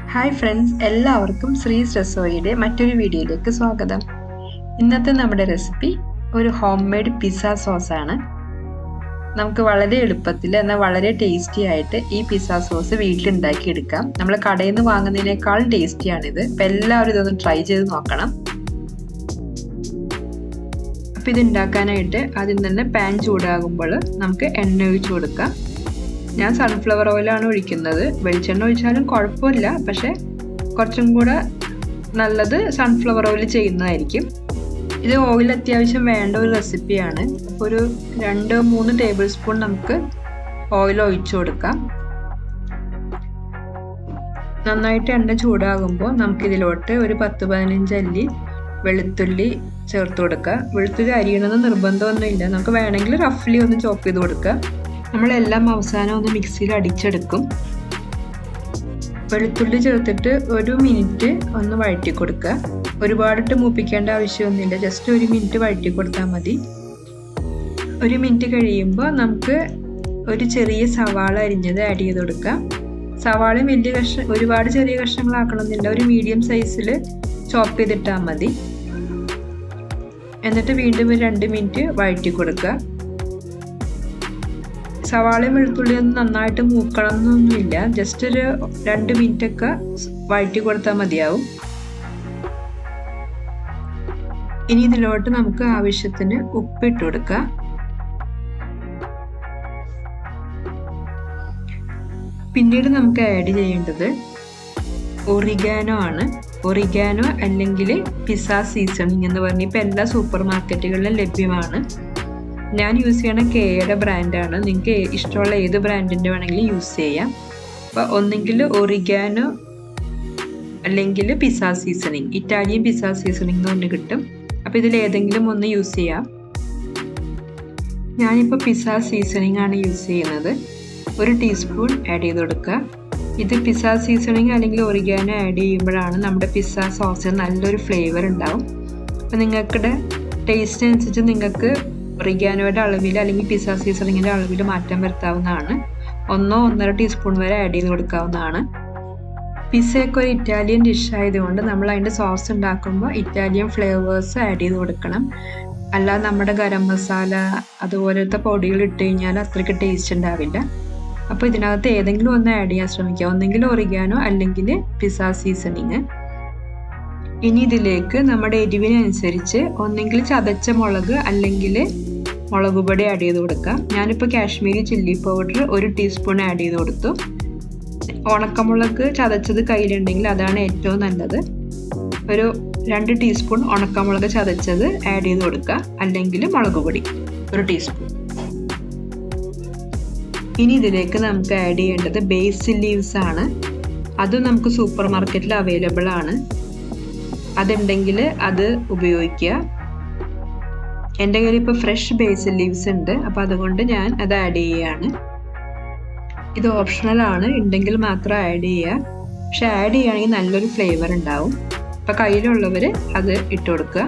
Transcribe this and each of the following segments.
hi friends എല്ലാവർക്കും ശ്രീസ് റെസോയിയുടെ മറ്റൊരു വീഡിയോയിലേക്ക് സ്വാഗതം ഇന്നത്തെ നമ്മുടെ റെസിപ്പി ഒരു ഹോം മെയ്ഡ് പിസ്സ സോസ് ആണ് നമുക്ക് വളരെ എളുപ്പത്തിൽ എന്നാൽ വളരെ ടേസ്റ്റി ആയിട്ട് ഈ പിസ്സ സോസ് വീട്ടിലുണ്ടാക്കി എടുക്കാം നമ്മൾ കടയിൽ നിന്ന് വാങ്ങുന്നതിനേക്കാളും ടേസ്റ്റിയാണിത് അപ്പം എല്ലാവരും ഇതൊന്ന് ട്രൈ ചെയ്ത് നോക്കണം അപ്പം ഇത് ഉണ്ടാക്കാനായിട്ട് ആദ്യം തന്നെ പാൻ ചൂടാകുമ്പോൾ നമുക്ക് എണ്ണ ഒഴിച്ചു കൊടുക്കാം ഞാൻ സൺഫ്ലവർ ഓയിലാണ് ഒഴിക്കുന്നത് വെളിച്ചെണ്ണ ഒഴിച്ചാലും കുഴപ്പമില്ല പക്ഷേ കുറച്ചും കൂടെ നല്ലത് സൺഫ്ലവർ ഓയിൽ ചെയ്യുന്നതായിരിക്കും ഇത് ഓയിൽ അത്യാവശ്യം വേണ്ട ഒരു റെസിപ്പിയാണ് അപ്പോൾ ഒരു രണ്ട് മൂന്ന് ടേബിൾ സ്പൂൺ നമുക്ക് ഓയിൽ ഒഴിച്ചു കൊടുക്കാം നന്നായിട്ട് എണ്ണ ചൂടാകുമ്പോൾ നമുക്കിതിലോട്ട് ഒരു പത്ത് പതിനഞ്ച് അല്ലി വെളുത്തുള്ളി ചേർത്ത് കൊടുക്കുക വെളുത്തുള്ളി അരിയണമെന്ന് നിർബന്ധമൊന്നുമില്ല നമുക്ക് വേണമെങ്കിൽ റഫ്ലി ഒന്ന് ചോപ്പ് ചെയ്ത് കൊടുക്കുക നമ്മളെല്ലാം അവസാനം ഒന്ന് മിക്സിയിൽ അടിച്ചെടുക്കും വെളുത്തുള്ളി ചേർത്തിട്ട് ഒരു മിനിറ്റ് ഒന്ന് വഴറ്റി കൊടുക്കുക ഒരുപാടിട്ട് മൂപ്പിക്കേണ്ട ആവശ്യമൊന്നുമില്ല ജസ്റ്റ് ഒരു മിനിറ്റ് വഴറ്റി കൊടുത്താൽ മതി ഒരു മിനിറ്റ് കഴിയുമ്പോൾ നമുക്ക് ഒരു ചെറിയ സവാള അരിഞ്ഞത് ആഡ് ചെയ്ത് കൊടുക്കാം സവാളയും വലിയ കഷ്ണം ഒരുപാട് ചെറിയ കഷ്ണങ്ങളാക്കണമെന്നില്ല ഒരു മീഡിയം സൈസിൽ ചോപ്പ് ചെയ്തിട്ടാൽ മതി എന്നിട്ട് വീണ്ടും ഒരു രണ്ട് മിനിറ്റ് വഴറ്റി കൊടുക്കുക സവാളയും വെളുത്തുള്ളിയും ഒന്നും നന്നായിട്ട് മൂക്കണം എന്നൊന്നുമില്ല ജസ്റ്റ് ഒരു രണ്ട് മിനിറ്റ് ഒക്കെ വഴറ്റി കൊടുത്താൽ മതിയാവും ഇനി ഇതിലോട്ട് നമുക്ക് ആവശ്യത്തിന് ഉപ്പിട്ട് കൊടുക്കാം പിന്നീട് നമുക്ക് ആഡ് ചെയ്യേണ്ടത് ഒറിഗാനോ ആണ് ഒറിഗാനോ അല്ലെങ്കിൽ പിസ്സ സീസണിങ് എന്ന് പറഞ്ഞ് ഇപ്പോൾ എല്ലാ സൂപ്പർ മാർക്കറ്റുകളിലും ലഭ്യമാണ് ഞാൻ യൂസ് ചെയ്യണ കെയുടെ ബ്രാൻഡാണ് നിങ്ങൾക്ക് ഇഷ്ടമുള്ള ഏത് ബ്രാൻഡിൻ്റെ വേണമെങ്കിലും യൂസ് ചെയ്യാം അപ്പോൾ ഒന്നെങ്കിൽ ഒറിഗാനോ അല്ലെങ്കിൽ pizza seasoning Italian pizza seasoning എന്ന് പറഞ്ഞ് കിട്ടും അപ്പോൾ ഇതിൽ ഏതെങ്കിലും ഒന്ന് യൂസ് ചെയ്യാം ഞാനിപ്പോൾ പിസ്സ സീസണിങ് ആണ് യൂസ് ചെയ്യുന്നത് ഒരു ടീസ്പൂൺ ആഡ് ചെയ്ത് കൊടുക്കുക ഇത് പിസ്സ സീസണിങ് അല്ലെങ്കിൽ ഒറിഗാനോ ആഡ് ചെയ്യുമ്പോഴാണ് നമ്മുടെ പിസ്സ സോസിന് നല്ലൊരു ഫ്ലേവർ ഉണ്ടാവും അപ്പോൾ നിങ്ങൾക്കിടെ ടേസ്റ്റ് അനുസരിച്ച് നിങ്ങൾക്ക് ഒറിഗാനോയുടെ അളവിൽ അല്ലെങ്കിൽ പിസ്സ സീസണിങ്ങിൻ്റെ അളവിൽ മാറ്റം വരുത്താവുന്നതാണ് ഒന്നോ ഒന്നര ടീസ്പൂൺ വരെ ആഡ് ചെയ്ത് കൊടുക്കാവുന്നതാണ് പിസ്സയൊക്കെ ഒരു ഇറ്റാലിയൻ ഡിഷ് ആയതുകൊണ്ട് നമ്മൾ അതിൻ്റെ സോസ് ഉണ്ടാക്കുമ്പോൾ ഇറ്റാലിയൻ ഫ്ലേവേഴ്സ് ആഡ് ചെയ്ത് കൊടുക്കണം അല്ലാതെ നമ്മുടെ ഗരം മസാല അതുപോലത്തെ പൊടികൾ ഇട്ട് കഴിഞ്ഞാൽ അത്രയ്ക്ക് ടേസ്റ്റ് ഉണ്ടാവില്ല അപ്പോൾ ഇതിനകത്ത് ഏതെങ്കിലും ഒന്ന് ആഡ് ചെയ്യാൻ ശ്രമിക്കുക ഒന്നെങ്കിൽ ഒറിഗാനോ അല്ലെങ്കിൽ പിസ്സ സീസണിങ് ഇനി ഇതിലേക്ക് നമ്മുടെ എരിവിനനുസരിച്ച് ഒന്നെങ്കിൽ ചതച്ച മുളക് അല്ലെങ്കിൽ മുളക് പൊടി ആഡ് ചെയ്ത് കൊടുക്കാം ഞാനിപ്പോൾ കാശ്മീരി ചില്ലി പൗഡർ ഒരു ടീസ്പൂൺ ആഡ് ചെയ്ത് കൊടുത്തു ഉണക്കമുളക് ചതച്ചത് കയ്യിലുണ്ടെങ്കിൽ അതാണ് ഏറ്റവും നല്ലത് ഒരു രണ്ട് ടീസ്പൂൺ ഉണക്കമുളക് ചതച്ചത് ആഡ് ചെയ്ത് കൊടുക്കുക അല്ലെങ്കിൽ മുളക് പൊടി ഒരു ടീസ്പൂൺ ഇനി ഇതിലേക്ക് നമുക്ക് ആഡ് ചെയ്യേണ്ടത് ബേസിൽ ലീവ്സ് ആണ് അതും നമുക്ക് സൂപ്പർ മാർക്കറ്റിൽ അവൈലബിൾ ആണ് അതുണ്ടെങ്കിൽ അത് ഉപയോഗിക്കുക എൻ്റെ കയ്യിൽ ഇപ്പോൾ ഫ്രഷ് ബേസിൽ ലീവ്സ് ഉണ്ട് അപ്പോൾ അതുകൊണ്ട് ഞാൻ അത് ആഡ് ചെയ്യുകയാണ് ഇത് ഓപ്ഷണൽ ആണ് ഉണ്ടെങ്കിൽ മാത്രം ആഡ് ചെയ്യുക പക്ഷെ ആഡ് ചെയ്യുകയാണെങ്കിൽ നല്ലൊരു ഫ്ലേവർ ഉണ്ടാവും അപ്പോൾ കയ്യിലുള്ളവർ അത് ഇട്ട് കൊടുക്കുക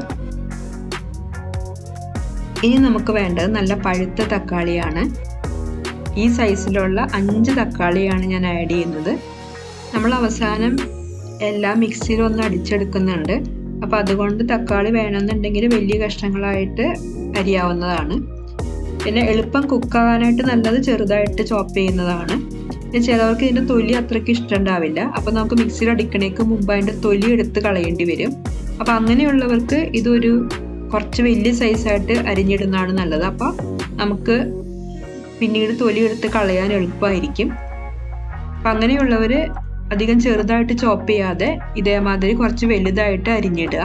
ഇനി നമുക്ക് വേണ്ടത് നല്ല പഴുത്ത തക്കാളിയാണ് ഈ സൈസിലുള്ള അഞ്ച് തക്കാളിയാണ് ഞാൻ ആഡ് ചെയ്യുന്നത് നമ്മൾ അവസാനം എല്ലാം മിക്സിയിൽ ഒന്ന് അടിച്ചെടുക്കുന്നുണ്ട് അപ്പോൾ അതുകൊണ്ട് തക്കാളി വേണമെന്നുണ്ടെങ്കിൽ വലിയ കഷ്ണങ്ങളായിട്ട് അരിയാവുന്നതാണ് പിന്നെ എളുപ്പം കുക്കാകാനായിട്ട് നല്ലത് ചെറുതായിട്ട് ചോപ്പ് ചെയ്യുന്നതാണ് പിന്നെ ചിലവർക്ക് ഇതിൻ്റെ തൊലി അത്രയ്ക്ക് ഇഷ്ടമുണ്ടാവില്ല അപ്പോൾ നമുക്ക് മിക്സിയിൽ അടിക്കണേക്ക് മുമ്പ് അതിൻ്റെ തൊലി എടുത്ത് കളയേണ്ടി വരും അപ്പോൾ അങ്ങനെയുള്ളവർക്ക് ഇതൊരു കുറച്ച് വലിയ സൈസായിട്ട് അരിഞ്ഞിടുന്നതാണ് നല്ലത് അപ്പോൾ നമുക്ക് പിന്നീട് തൊലി എടുത്ത് കളയാൻ എളുപ്പമായിരിക്കും അപ്പം അങ്ങനെയുള്ളവർ അധികം ചെറുതായിട്ട് ചോപ്പ് ചെയ്യാതെ ഇതേമാതിരി കുറച്ച് വലുതായിട്ട് അരിഞ്ഞിടുക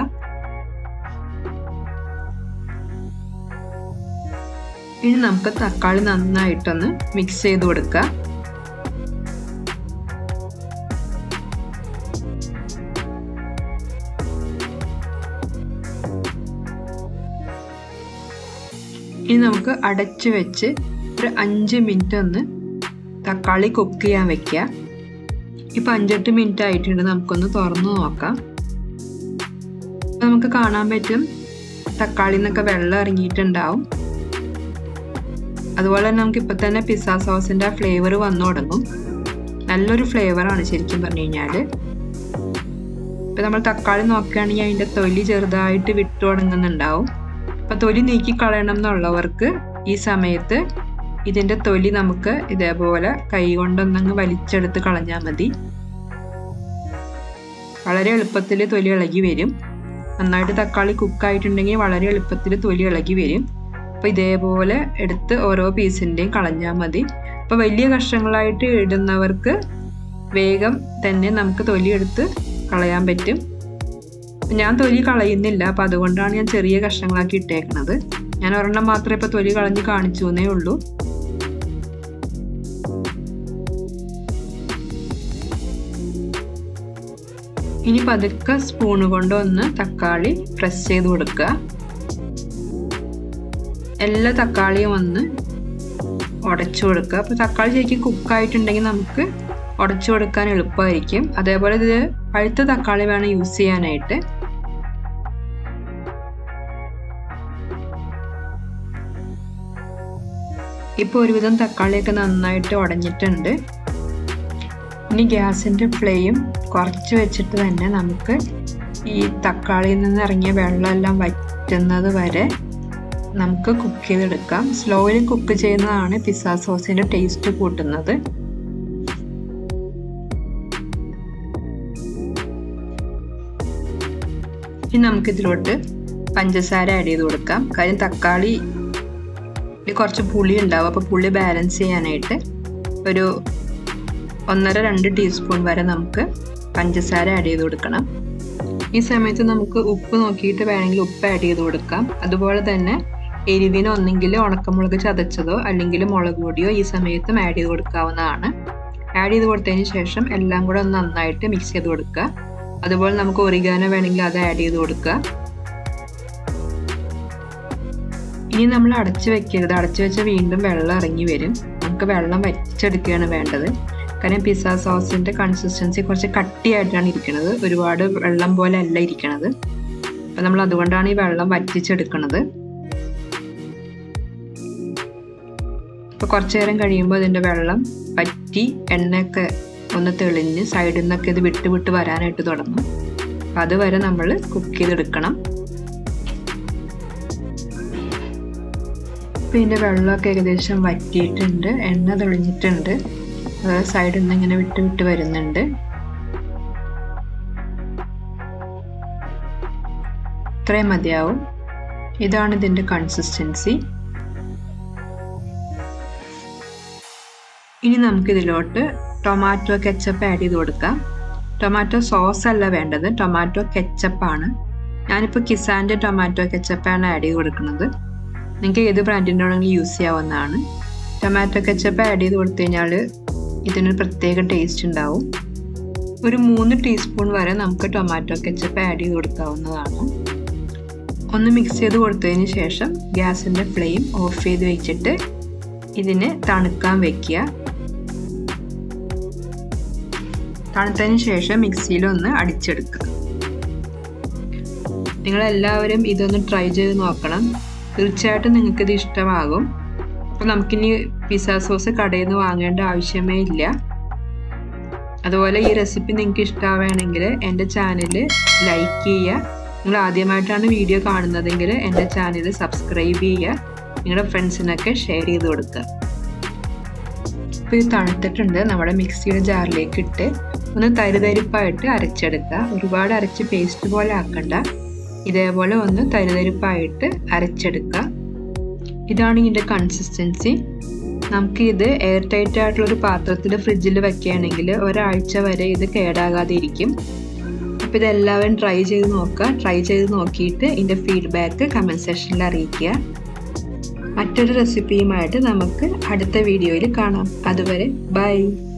ഇനി നമുക്ക് തക്കാളി നന്നായിട്ടൊന്ന് മിക്സ് ചെയ്ത് കൊടുക്കുക ഇനി നമുക്ക് അടച്ചു വെച്ച് ഒരു അഞ്ച് മിനിറ്റ് ഒന്ന് തക്കാളി കുക്ക് ചെയ്യാൻ വെക്കുക ഇപ്പം അഞ്ചെട്ട് മിനിറ്റ് ആയിട്ടുണ്ട് നമുക്കൊന്ന് തുറന്നു നോക്കാം നമുക്ക് കാണാൻ പറ്റും തക്കാളി നിന്നൊക്കെ വെള്ളം ഇറങ്ങിയിട്ടുണ്ടാവും അതുപോലെ തന്നെ നമുക്ക് ഇപ്പം തന്നെ പിസ്സ സോസിൻ്റെ ആ ഫ്ലേവർ വന്നു തുടങ്ങും നല്ലൊരു ഫ്ലേവറാണ് ശരിക്കും പറഞ്ഞു കഴിഞ്ഞാൽ ഇപ്പം നമ്മൾ തക്കാളി നോക്കുകയാണെങ്കിൽ അതിൻ്റെ തൊലി ചെറുതായിട്ട് വിട്ടു തുടങ്ങുന്നുണ്ടാവും അപ്പം തൊലി നീക്കി കളയണം എന്നുള്ളവർക്ക് ഈ സമയത്ത് ഇതിൻ്റെ തൊലി നമുക്ക് ഇതേപോലെ കൈ കൊണ്ടൊന്നങ്ങ് വലിച്ചെടുത്ത് കളഞ്ഞാൽ മതി വളരെ എളുപ്പത്തിൽ തൊലി ഇളകി വരും നന്നായിട്ട് തക്കാളി കുക്കായിട്ടുണ്ടെങ്കിൽ വളരെ എളുപ്പത്തിൽ തൊലി ഇളകി വരും അപ്പോൾ ഇതേപോലെ എടുത്ത് ഓരോ പീസിൻ്റെയും കളഞ്ഞാൽ മതി അപ്പോൾ വലിയ കഷ്ണങ്ങളായിട്ട് ഇടുന്നവർക്ക് വേഗം തന്നെ നമുക്ക് തൊലി എടുത്ത് കളയാൻ പറ്റും ഞാൻ തൊലി കളയുന്നില്ല അപ്പം അതുകൊണ്ടാണ് ഞാൻ ചെറിയ കഷ്ണങ്ങളാക്കി ഇട്ടേക്കണത് ഞാൻ ഒരെണ്ണം മാത്രമേ ഇപ്പോൾ തൊലി കളഞ്ഞ് കാണിച്ചു എന്നേ ഉള്ളൂ ഇനി പതുക്കെ സ്പൂണ് കൊണ്ട് ഒന്ന് തക്കാളി പ്രസ് ചെയ്ത് കൊടുക്കുക എല്ലാ തക്കാളിയും ഒന്ന് ഉടച്ചു കൊടുക്കുക അപ്പോൾ തക്കാളി ശരിക്കും കുക്കായിട്ടുണ്ടെങ്കിൽ നമുക്ക് ഉടച്ചു കൊടുക്കാൻ എളുപ്പമായിരിക്കും അതേപോലെ ഇത് പഴുത്ത തക്കാളി വേണം യൂസ് ചെയ്യാനായിട്ട് ഇപ്പോൾ ഒരുവിധം തക്കാളിയൊക്കെ നന്നായിട്ട് ഉടഞ്ഞിട്ടുണ്ട് ഇനി ഗ്യാസിൻ്റെ ഫ്ലെയിം കുറച്ച് വെച്ചിട്ട് തന്നെ നമുക്ക് ഈ തക്കാളിയിൽ നിന്ന് ഇറങ്ങിയ വെള്ളമെല്ലാം വറ്റുന്നത് വരെ നമുക്ക് കുക്ക് ചെയ്തെടുക്കാം സ്ലോയിൽ കുക്ക് ചെയ്യുന്നതാണ് പിസ്സ സോസിൻ്റെ ടേസ്റ്റ് കൂട്ടുന്നത് ഇനി നമുക്കിതിലോട്ട് പഞ്ചസാര ആഡ് ചെയ്ത് കൊടുക്കാം കാര്യം തക്കാളി കുറച്ച് പുളി ഉണ്ടാവും അപ്പോൾ പുളി ബാലൻസ് ചെയ്യാനായിട്ട് ഒരു ഒന്നര രണ്ട് ടീസ്പൂൺ വരെ നമുക്ക് പഞ്ചസാര ആഡ് ചെയ്ത് കൊടുക്കണം ഈ സമയത്ത് നമുക്ക് ഉപ്പ് നോക്കിയിട്ട് വേണമെങ്കിൽ ഉപ്പ് ആഡ് ചെയ്ത് കൊടുക്കാം അതുപോലെ തന്നെ എരിവിന് ഒന്നെങ്കിൽ ഉണക്കമുളക് ചതച്ചതോ അല്ലെങ്കിൽ മുളക് പൊടിയോ ഈ സമയത്തും ആഡ് ചെയ്ത് കൊടുക്കാവുന്നതാണ് ആഡ് ചെയ്ത് കൊടുത്തതിന് ശേഷം എല്ലാം കൂടെ ഒന്ന് നന്നായിട്ട് മിക്സ് ചെയ്ത് കൊടുക്കുക അതുപോലെ നമുക്ക് ഒറിഗാനോ വേണമെങ്കിൽ അത് ആഡ് ചെയ്ത് കൊടുക്കുക ഇനി നമ്മൾ അടച്ചു വെക്കരുത് അടച്ചു വെച്ചാൽ വീണ്ടും വെള്ളം ഇറങ്ങി വരും നമുക്ക് വെള്ളം വറ്റിച്ചെടുക്കുകയാണ് വേണ്ടത് കാരണം പിസ്സ സോസിൻ്റെ കൺസിസ്റ്റൻസി കുറച്ച് കട്ടിയായിട്ടാണ് ഇരിക്കുന്നത് ഒരുപാട് വെള്ളം പോലെ അല്ല ഇരിക്കുന്നത് അപ്പം നമ്മൾ അതുകൊണ്ടാണ് ഈ വെള്ളം വറ്റിച്ചെടുക്കുന്നത് അപ്പോൾ കുറച്ചു നേരം കഴിയുമ്പോൾ ഇതിൻ്റെ വെള്ളം വറ്റി എണ്ണയൊക്കെ ഒന്ന് തെളിഞ്ഞ് സൈഡിൽ നിന്നൊക്കെ ഇത് വിട്ട് വിട്ട് വരാനായിട്ട് തുടങ്ങും അപ്പം അതുവരെ നമ്മൾ കുക്ക് ചെയ്തെടുക്കണം ഇപ്പം ഇതിൻ്റെ വെള്ളമൊക്കെ ഏകദേശം വറ്റിയിട്ടുണ്ട് എണ്ണ തെളിഞ്ഞിട്ടുണ്ട് സൈഡിൽ നിന്ന് ഇങ്ങനെ വിട്ട് വിട്ട് വരുന്നുണ്ട് ഇത്രയും മതിയാവും ഇതാണ് ഇതിൻ്റെ കൺസിസ്റ്റൻസി ഇനി നമുക്കിതിലോട്ട് ടൊമാറ്റോ കെച്ചപ്പ് ആഡ് ചെയ്ത് കൊടുക്കാം ടൊമാറ്റോ സോസ് അല്ല വേണ്ടത് ടൊമാറ്റോ കെച്ചപ്പാണ് ഞാനിപ്പോൾ കിസാൻ്റെ ടൊമാറ്റോ കെച്ചപ്പാണ് ആഡ് ചെയ്ത് കൊടുക്കുന്നത് നിങ്ങൾക്ക് ഏത് ബ്രാൻഡിൻ്റെ ആണെങ്കിലും യൂസ് ചെയ്യാവുന്നതാണ് ടൊമാറ്റോ കെച്ചപ്പ് ആഡ് ചെയ്ത് കൊടുത്തു കഴിഞ്ഞാൽ ഇതിനൊരു പ്രത്യേക ടേസ്റ്റ് ഉണ്ടാവും ഒരു മൂന്ന് ടീസ്പൂൺ വരെ നമുക്ക് ടൊമാറ്റോ കെച്ചപ്പ് ആഡ് ചെയ്ത് കൊടുക്കാവുന്നതാണ് ഒന്ന് മിക്സ് ചെയ്ത് കൊടുത്തതിന് ശേഷം ഗ്യാസിൻ്റെ ഫ്ലെയിം ഓഫ് ചെയ്ത് വെച്ചിട്ട് ഇതിന് തണുക്കാൻ വെക്കുക തണുത്തതിന് ശേഷം മിക്സിയിലൊന്ന് അടിച്ചെടുക്കുക നിങ്ങളെല്ലാവരും ഇതൊന്ന് ട്രൈ ചെയ്ത് നോക്കണം തീർച്ചയായിട്ടും നിങ്ങൾക്കിത് ഇഷ്ടമാകും അപ്പോൾ നമുക്കിനി പിസ്സ സോസ് കടയിൽ നിന്ന് വാങ്ങേണ്ട ആവശ്യമേ ഇല്ല അതുപോലെ ഈ റെസിപ്പി നിങ്ങൾക്ക് ഇഷ്ടമാവുകയാണെങ്കിൽ എൻ്റെ ചാനൽ ലൈക്ക് ചെയ്യുക നിങ്ങൾ ആദ്യമായിട്ടാണ് വീഡിയോ കാണുന്നതെങ്കിൽ എൻ്റെ ചാനൽ സബ്സ്ക്രൈബ് ചെയ്യുക നിങ്ങളുടെ ഫ്രണ്ട്സിനൊക്കെ ഷെയർ ചെയ്ത് കൊടുക്കുക ഇപ്പോൾ ഇത് തണുത്തിട്ടുണ്ട് നമ്മുടെ മിക്സിയുടെ ജാറിലേക്ക് ഇട്ട് ഒന്ന് തരിതരിപ്പായിട്ട് അരച്ചെടുക്കുക ഒരുപാട് അരച്ച് പേസ്റ്റ് പോലെ ആക്കണ്ട ഇതേപോലെ ഒന്ന് തരിതരിപ്പായിട്ട് അരച്ചെടുക്കുക ഇതാണ് ഇതിൻ്റെ കൺസിസ്റ്റൻസി നമുക്ക് ഇത് എയർ ടൈറ്റ് ആയിട്ടുള്ള ഒരു പാത്രത്തിൽ ഫ്രിഡ്ജിൽ വെക്കുകയാണെങ്കിൽ ഒരാഴ്ച വരെ ഇത് കേടാകാതെ ഇരിക്കും അപ്പോൾ ഇതെല്ലാവരും ട്രൈ ചെയ്ത് നോക്കുക ട്രൈ ചെയ്ത് നോക്കിയിട്ട് ഇതിൻ്റെ ഫീഡ്ബാക്ക് കമൻറ്റ് സെക്ഷനിൽ അറിയിക്കുക മറ്റൊരു റെസിപ്പിയുമായിട്ട് നമുക്ക് അടുത്ത വീഡിയോയിൽ കാണാം അതുവരെ ബൈ